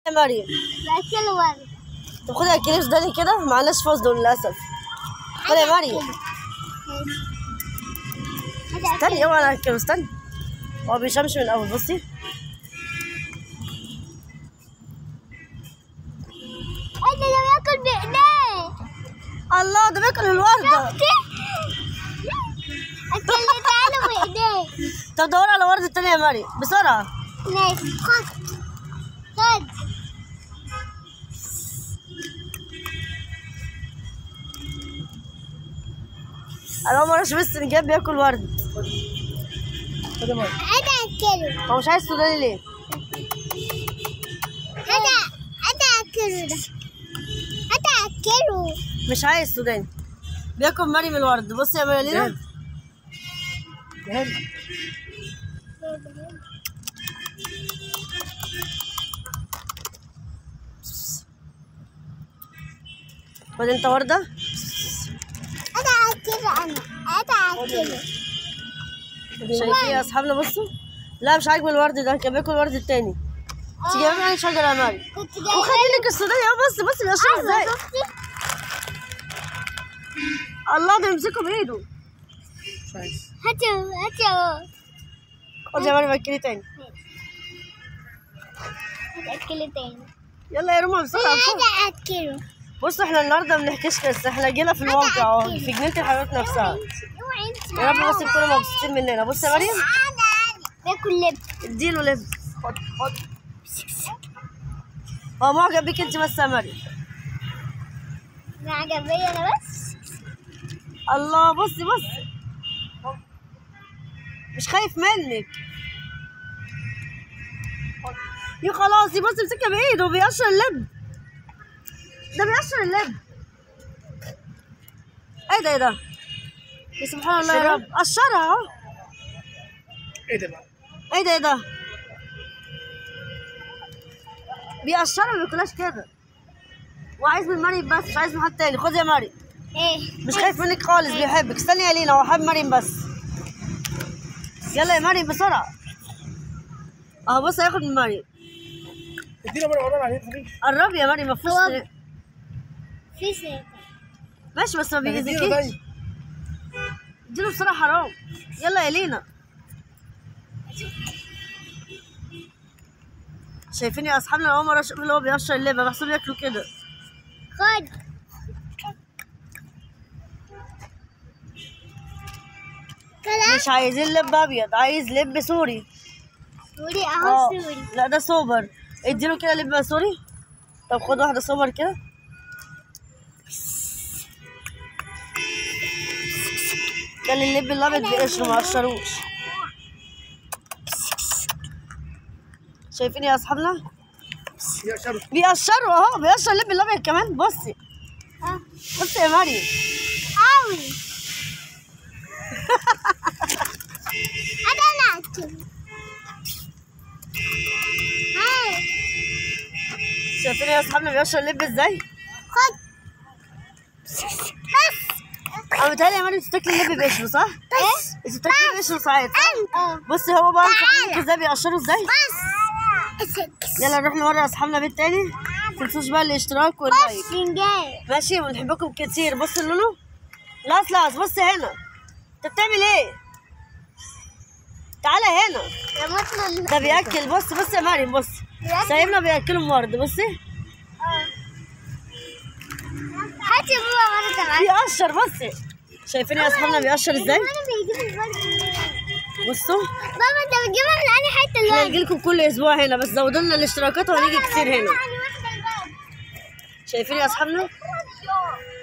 يا مريم باكل ورد طب خدي اكلي صدري كده معناش فصل للاسف خدي يا مريم استني اوعى انا اكله استني هو بيشمش من الاول بصي انا لو ياكل بايديه الله ده بياكل الورده اكلتها له بايديه طب دوري على ورده تانية يا مريم بسرعه ماشي خد خد انا اول مره اشوف السنجاب بياكل ورد خدي يا مريم انا اكله هو مش عايز سوداني ليه؟ انا انا اكله ده انا اكله مش عايز سوداني بياكل مريم الورد بصي يا مريم خد انت ورده انا اكله انا انا اكله شايفين يا اصحابنا بصوا لا مش عاجبه الورد ده كان بياكل الورد التاني تيجي جايبين عليه شجره يا مريم كنت جايبه وخلي لك السوداني اهو بص بص بيقشر ازاي ايوه شفتي الله ده يمسكه بايده هاتوا هاتوا خد يا مريم اكلي تاني اكله تاني يلا يا روما بسرعه بسرعه انا اكله بصوا احنا النهارده ما بنحكيش قصه احنا جينا في الموقع اهو في جنينه الحيوانات نفسها اوعي انت يا رب بس تكونوا مبسوطين مننا بص يا مريم باكل لب اديله لب خد خد هو معجب بيك انت بس يا مريم انا عجبني انا بس الله بصي بصي مش خايف منك يا خلاص يبص امسكها بايده بيقشر اللب ده بيقشر اللب ايه ده ايه ده يا سبحان الله يا رب قشرها اهو ايه ده بقى؟ ايه ده ايه ده بيقشرها ما بياكلهاش كده وعايز من مريم بس مش عايز من حد تاني خد يا مريم ايه مش خايف منك خالص بيحبك استني يا لينا هو حابب مريم بس يلا يا مريم بسرعة اهو بص هياخد من مريم ادينا مره قرب عليه خفيف قربي يا مريم مفيش هو- في سيف ماشي بس ما اديله بيأذيكيش طيب اديله بسرعة حرام يلا يا لينا شايفين يا اصحابنا اول مرة اشوف اللي هو بيقشر اللبة بحسب ياكلوا كده خد كلام مش عايزين لب ابيض عايز لب سوري سوري اه اهو سوري لا ده سوبر اديله كده لب سوري طب خد واحدة سوبر كده كان اللب الابيض بقشره ما قشروش شايفين يا اصحابنا يا شرف بيقشروا اهو بيقشر اللب الابيض كمان بصي اه بصي يا مريم قوي انا انا اكل هاي شايفين يا اصحابنا بيقشر اللب ازاي خد بس انا متهيألي يا مريم تاكلي اللب بقشره صح؟ بس انت بتاكلي بقشره ساعات اه بصي هو بقى تعالى. مش ازاي بيقشروا ازاي بس يلا نروح نوري اصحابنا بيت تاني متنسوش بقى الاشتراك واللايك سنجاب ماشي ونحبكم كتير بص لولو لاس لاس بص هنا انت بتعمل ايه تعالى هنا يا مطلع ده بياكل بص بص يا مريم بص بياكل؟ سايبنا بياكلوا ورد بصي هاتي بابا مرة كمان بيقشر بصي شايفين يا اصحابنا بيقشر ازاي انا بيجيب الورد بصوا بابا انت بتجيبها من انهي حته احنا الورد هنجي لكم كل اسبوع هنا بس زودوا لنا الاشتراكات وهنيجي كتير هنا يعني واحده الباب شايفين يا اصحابنا